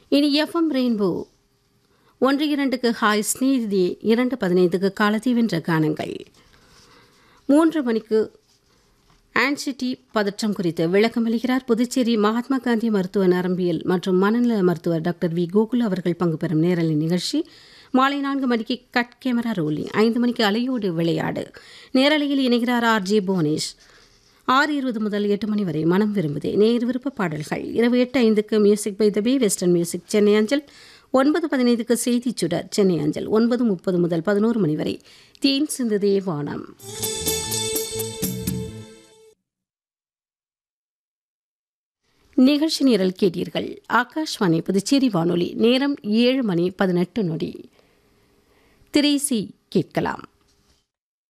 இனி FM rainbow ஒன்று இரண்டுக்கு ஹாய் ஸ்நேகிதி இரண்டு பதினைந்துக்கு காலத்தி வென்ற கானங்கள் மூன்று மணிக்கு ஆன்சிட்டி பதற்றம் குறித்து விளக்கமளிக்கிறார் புதுச்சேரி மகாத்மா காந்தி மருத்துவ நரம்பியல் மற்றும் மனநல மருத்துவர் டாக்டர் வி கோகுல் அவர்கள் பங்கு பெறும் நேரலை நிகழ்ச்சி மாலை நான்கு மணிக்கு கட் கேமரா ரோலிங் ஐந்து மணிக்கு அலையோடு விளையாடு நேரலையில் இணைகிறார் ஆர் ஜே புவனேஷ் ஆறு இருபது முதல் எட்டு மணி வரை மனம் விரும்புதே நேர் விருப்ப பாடல்கள் இரவு எட்டு ஐந்துக்கு மியூசிக் பை த பி வெஸ்டர்ன் மியூசிக் சென்னை அஞ்சல் ஒன்பது பதினைந்துக்கு செய்தி சுடர் சென்னை அஞ்சல் ஒன்பது முப்பது முதல் பதினோரு மணி வரை தேன் சிந்துதே வானம் நிகழ்ச்சி நிரல் கேட்டீர்கள் ஆகாஷ்வாணி புதுச்சேரி வானொலி நேரம் ஏழு மணி பதினெட்டு நொடி திரைசி கேட்கலாம்